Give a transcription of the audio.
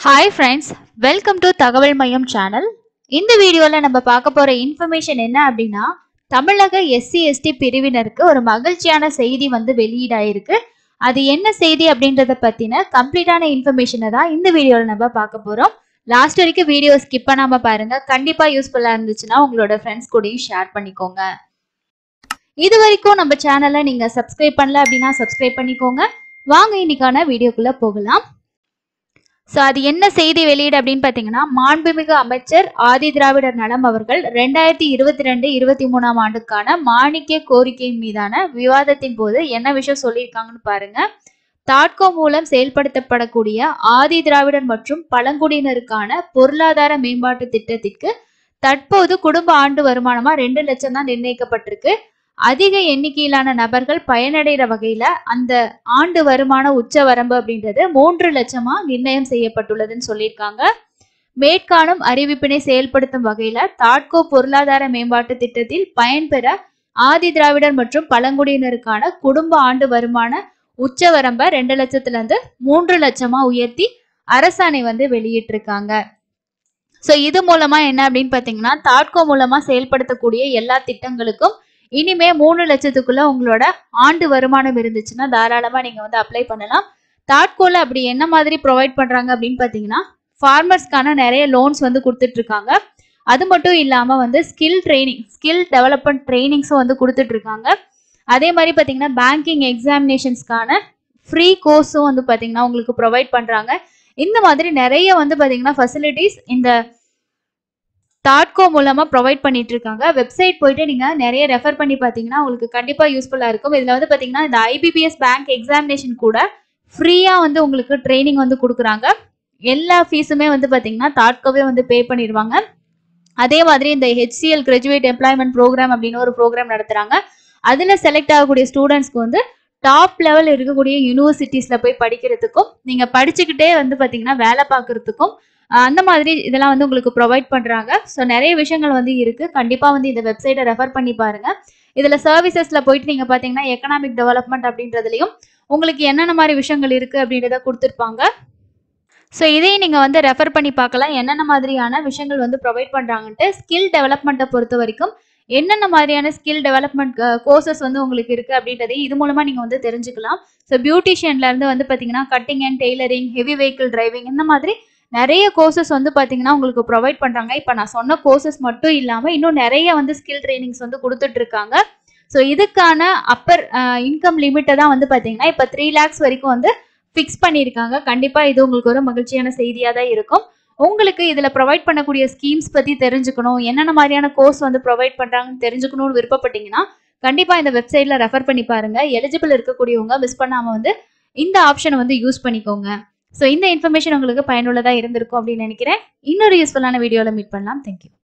hi friends welcome to தகவல் மையம் channel இந்த வீடியோவில் நம்ம பார்க்க போகிற இன்ஃபர்மேஷன் என்ன அப்படின்னா தமிழக எஸ்சி எஸ்டி பிரிவினருக்கு ஒரு மகிழ்ச்சியான செய்தி வந்து வெளியீடாயிருக்கு அது என்ன செய்தி அப்படின்றத பற்றின கம்ப்ளீட்டான இன்ஃபர்மேஷனை தான் இந்த வீடியோவில் நம்ம பார்க்க போகிறோம் லாஸ்ட் வரைக்கும் வீடியோ ஸ்கிப் பண்ணாமல் பாருங்க கண்டிப்பாக யூஸ்ஃபுல்லாக இருந்துச்சுன்னா உங்களோட ஃப்ரெண்ட்ஸ் கூடயும் ஷேர் பண்ணிக்கோங்க இது வரைக்கும் நம்ம சேனலை நீங்கள் சப்ஸ்கிரைப் பண்ணல அப்படின்னா சப்ஸ்கிரைப் பண்ணிக்கோங்க வாங்க இன்னைக்கான வீடியோக்குள்ளே போகலாம் ஸோ அது என்ன செய்தி வெளியீடு அப்படின்னு பார்த்தீங்கன்னா மாண்புமிகு அமைச்சர் ஆதி திராவிடர் நலம் அவர்கள் ரெண்டாயிரத்தி இருபத்தி ரெண்டு இருபத்தி மூணாம் ஆண்டுக்கான மானிய கோரிக்கை மீதான விவாதத்தின் போது என்ன விஷயம் சொல்லியிருக்காங்கன்னு பாருங்க தாட்கோ மூலம் செயல்படுத்தப்படக்கூடிய ஆதி திராவிடர் மற்றும் பழங்குடியினருக்கான பொருளாதார மேம்பாட்டு திட்டத்திற்கு தற்போது குடும்ப ஆண்டு வருமானமா ரெண்டு லட்சம் தான் நிர்ணயிக்கப்பட்டிருக்கு அதிக எண்ணிக்கையிலான நபர்கள் பயனடைகிற வகையில அந்த ஆண்டு வருமான உச்ச வரம்பு அப்படின்றது மூன்று லட்சமா நிர்ணயம் செய்யப்பட்டுள்ளதுன்னு சொல்லியிருக்காங்க மேற்காணும் அறிவிப்பினை செயல்படுத்தும் வகையில தாட்கோ பொருளாதார மேம்பாட்டு திட்டத்தில் பயன்பெற ஆதி திராவிடர் மற்றும் பழங்குடியினருக்கான குடும்ப ஆண்டு வருமான உச்ச வரம்பை ரெண்டு லட்சத்துல இருந்து மூன்று லட்சமா உயர்த்தி அரசாணை வந்து வெளியிட்டிருக்காங்க ஸோ இது மூலமா என்ன அப்படின்னு பார்த்தீங்கன்னா தாட்கோ மூலமா செயல்படுத்தக்கூடிய எல்லா திட்டங்களுக்கும் இனிமே மூணு லட்சத்துக்குள்ள உங்களோட ஆண்டு வருமானம் இருந்துச்சுன்னா தாராளமா நீங்க வந்து அப்ளை பண்ணலாம் தாட்கோல அப்படி என்ன மாதிரி ப்ரொவைட் பண்றாங்க அப்படின்னு பாத்தீங்கன்னா ஃபார்மர்ஸ்க்கான நிறைய லோன்ஸ் வந்து கொடுத்துட்டு இருக்காங்க அது மட்டும் இல்லாம வந்து ஸ்கில் ட்ரைனிங் ஸ்கில் டெவலப்மெண்ட் ட்ரைனிங்ஸும் வந்து கொடுத்துட்டு இருக்காங்க அதே மாதிரி பாத்தீங்கன்னா பேங்கிங் எக்ஸாமினேஷன்ஸ்க்கான ஃப்ரீ கோர்ஸும் வந்து பாத்தீங்கன்னா உங்களுக்கு ப்ரொவைட் பண்றாங்க இந்த மாதிரி நிறைய வந்து பாத்தீங்கன்னா ஃபெசிலிட்டிஸ் இந்த தாட்கோ மூலமா ப்ரொவைட் பண்ணிட்டு இருக்காங்க வெப்சைட் போயிட்டு நீங்க நிறைய ரெஃபர் பண்ணி பார்த்தீங்கன்னா உங்களுக்கு கண்டிப்பா யூஸ்ஃபுல்லா இருக்கும் இதுல வந்து பாத்தீங்கன்னா இந்த ஐபிபிஎஸ் பேங்க் எக்ஸாமினேஷன் கூட ஃப்ரீயா வந்து உங்களுக்கு ட்ரைனிங் வந்து கொடுக்குறாங்க எல்லா ஃபீஸுமே வந்து பாத்தீங்கன்னா தாட்கோவே வந்து பே பண்ணிடுவாங்க அதே மாதிரி இந்த ஹெச்சிஎல் கிராஜுவேட் எம்ப்ளாய்மெண்ட் ப்ரோக்ராம் அப்படின்னு ஒரு ப்ரோக்ராம் நடத்துறாங்க அதுல செலக்ட் ஆகக்கூடிய ஸ்டூடெண்ட்ஸ்க்கு வந்து டாப் லெவல் இருக்கக்கூடிய யூனிவர்சிட்டிஸ்ல போய் படிக்கிறதுக்கும் நீங்க படிச்சுக்கிட்டே வந்து பாத்தீங்கன்னா வேலை பார்க்கறதுக்கும் அஹ் அந்த மாதிரி இதெல்லாம் வந்து உங்களுக்கு ப்ரொவைட் பண்றாங்க ஸோ நிறைய விஷயங்கள் வந்து இருக்கு கண்டிப்பா வந்து இந்த வெப்சைட்டை ரெஃபர் பண்ணி பாருங்க இதுல சர்வீசஸ்ல போயிட்டு நீங்க பாத்தீங்கன்னா எக்கனாமிக் டெவலப்மெண்ட் அப்படின்றதுலயும் உங்களுக்கு என்னென்ன மாதிரி விஷயங்கள் இருக்கு அப்படின்றத கொடுத்துருப்பாங்க ஸோ இதையும் நீங்கள் வந்து ரெஃபர் பண்ணி பார்க்கலாம் என்னென்ன மாதிரியான விஷயங்கள் வந்து ப்ரொவைட் பண்ணுறாங்கன்ட்டு ஸ்கில் டெவலப்மெண்ட்டை பொறுத்த வரைக்கும் என்னென்ன மாதிரியான ஸ்கில் டெவலப்மெண்ட் கோர்சஸ் வந்து உங்களுக்கு இருக்குது அப்படின்றதையும் இது மூலமாக நீங்கள் வந்து தெரிஞ்சுக்கலாம் ஸோ பியூட்டிஷியன்லேருந்து வந்து பார்த்தீங்கன்னா cutting and tailoring heavy vehicle driving இந்த மாதிரி நிறைய கோர்சஸ் வந்து பார்த்தீங்கன்னா உங்களுக்கு ப்ரொவைட் பண்ணுறாங்க இப்போ நான் சொன்ன கோர்சஸ் மட்டும் இல்லாமல் இன்னும் நிறைய வந்து ஸ்கில் ட்ரைனிங்ஸ் வந்து கொடுத்துட்டு இருக்காங்க ஸோ இதுக்கான அப்பர் இன்கம் லிமிட்டை தான் வந்து பார்த்தீங்கன்னா இப்போ த்ரீ லேக்ஸ் வரைக்கும் வந்து ஃபிக்ஸ் பண்ணியிருக்காங்க கண்டிப்பாக இது உங்களுக்கு ஒரு மகிழ்ச்சியான செய்தியாக தான் இருக்கும் உங்களுக்கு இதில் ப்ரொவைட் பண்ணக்கூடிய ஸ்கீம்ஸ் பற்றி தெரிஞ்சுக்கணும் என்னென்ன மாதிரியான கோர்ஸ் வந்து ப்ரொவைட் பண்ணுறாங்கன்னு தெரிஞ்சுக்கணும்னு விருப்பப்பட்டீங்கன்னா கண்டிப்பாக இந்த வெப்சைட்டில் ரெஃபர் பண்ணி பாருங்கள் எலிஜிபிள் இருக்கக்கூடியவங்க மிஸ் பண்ணாமல் வந்து இந்த ஆப்ஷனை வந்து யூஸ் பண்ணிக்கோங்க ஸோ இந்த இன்ஃபர்மேஷன் உங்களுக்கு பயனுள்ளதாக இருந்திருக்கும் அப்படின்னு நினைக்கிறேன் இன்னொரு யூஸ்ஃபுல்லான வீடியோவில் மீட் பண்ணலாம் தேங்க்யூ